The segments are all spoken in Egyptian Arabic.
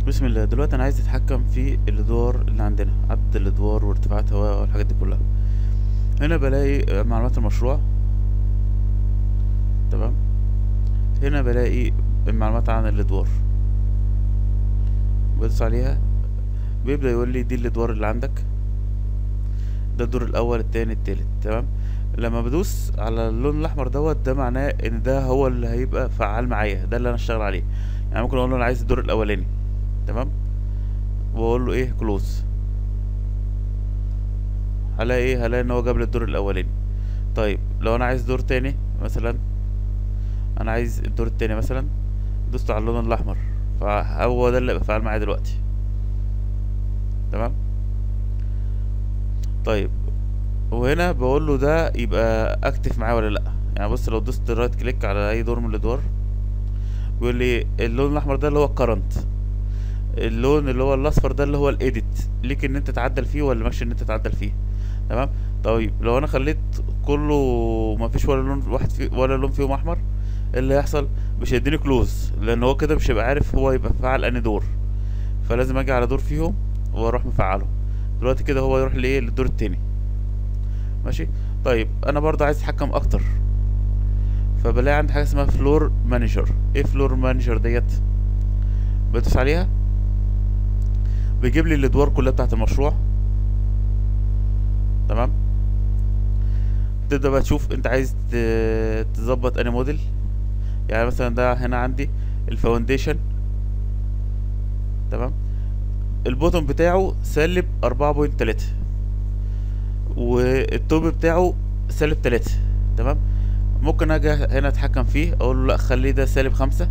بسم الله دلوقتي انا عايز اتحكم في الادوار اللي عندنا عدد الادوار وارتفاعات هواء والحاجات دي كلها هنا بلاقي معلومات المشروع تمام هنا بلاقي المعلومات عن الادوار بدوس عليها بيبدأ يقول لي دي الادوار اللي عندك ده الدور الاول التاني التالت تمام لما بدوس على اللون الاحمر دوت ده معناه ان ده هو اللي هيبقى فعال معايا ده اللي انا اشتغل عليه يعني ممكن اقول له انا عايز الدور الاولاني تمام واقول له ايه كلوز هلاقي ايه هلاقي ان هو جاب لي الدور الاولاني طيب لو انا عايز دور تاني مثلا انا عايز الدور التاني مثلا دوست على اللون الاحمر فهو ده اللي يبقى فعال معايا دلوقتي تمام طيب وهنا بقول له ده يبقى اكتف معايا ولا لا يعني بص لو دوست رايت كليك على اي دور من الادوار بيقول لي اللون الاحمر ده اللي هو الكرنت اللون اللي هو الاصفر ده اللي هو الايديت ليك ان انت تعدل فيه ولا ماشي ان انت تعدل فيه تمام طيب لو انا خليت كله ما فيش ولا لون واحد فيه ولا لون فيهم احمر ايه اللي هيحصل مش هيديني كلوز لان هو كده مش هيبقى عارف هو يبقى فعل انهي دور فلازم اجي على دور فيهم واروح مفعله دلوقتي كده هو يروح لايه للدور التاني ماشي طيب انا برضه عايز اتحكم اكتر فبلاقي عندي حاجه اسمها فلور مانجر ايه فلور مانجر ديت بدوس عليها بيجيب لي الادوار كلها بتاعه المشروع تمام تبدا بقى تشوف انت عايز تظبط انهي موديل يعني مثلا ده هنا عندي الفاونديشن تمام البوتوم بتاعه سالب أربعة بوينت تلاتة والتوب بتاعه سالب تلاتة تمام ممكن اجي هنا اتحكم فيه اقول له لا خليه ده سالب خمسة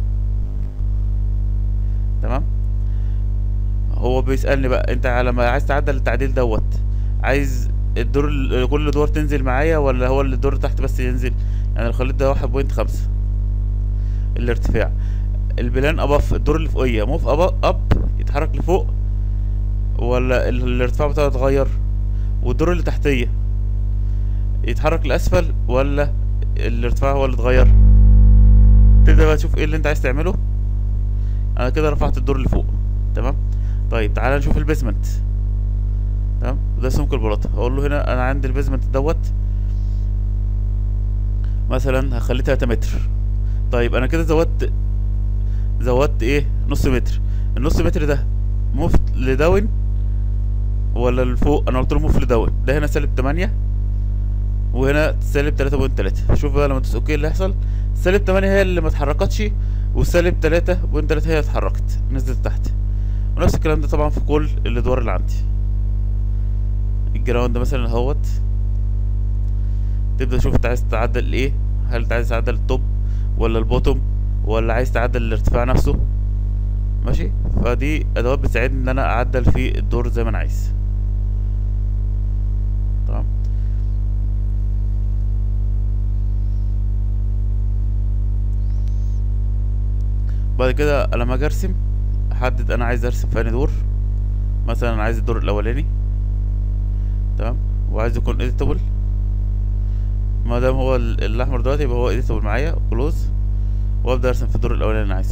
تمام هو بيسألني بقى انت لما عايز تعدل التعديل دوت عايز الدور كل الادوار تنزل معايا ولا هو اللي الدور تحت بس ينزل يعني لو خليت ده واحد بوينت خمسة الارتفاع البلان اباف الدور اللي فوقيه موف اب اب يتحرك لفوق ولا الارتفاع بتاعه يتغير والدور اللي تحتيه يتحرك لاسفل ولا الارتفاع هو اللي اتغير تبدا بقى تشوف ايه اللي انت عايز تعمله انا كده رفعت الدور اللي فوق تمام طيب تعالى نشوف البيزمنت تمام ده سمك البلاطه اقول له هنا انا عندي البيزمنت دوت مثلا هخليه 3 متر طيب انا كده زودت زودت ايه نص متر النص متر ده موف لداون ولا لفوق انا قلت له موف لداون ده هنا سالب 8 وهنا سالب 3.3 شوف بقى لما تدوس اوكي اللي هيحصل سالب 8 هي اللي ما اتحركتش وسالب 3.3 هي اللي اتحركت نزلت تحت ونفس الكلام ده طبعا في كل الادوار اللي عندي الجراوند مثلا اهوت تبدا تشوف انت عايز تعدل ايه هل انت عايز تعدل التوب ولا البوتوم ولا عايز تعدل الارتفاع نفسه ماشي فدي ادوات بتساعدني ان انا اعدل في الدور زي ما انا عايز تمام بعد كده لما اجي ارسم احدد انا عايز ارسم في انهي دور مثلا انا عايز الدور الاولاني تمام وعايز يكون اديتابل ما دام هو الاحمر دلوقتي يبقى هو اديتابل معايا كلوز وابدا ارسم في الدور الاولاني اللي انا عايزه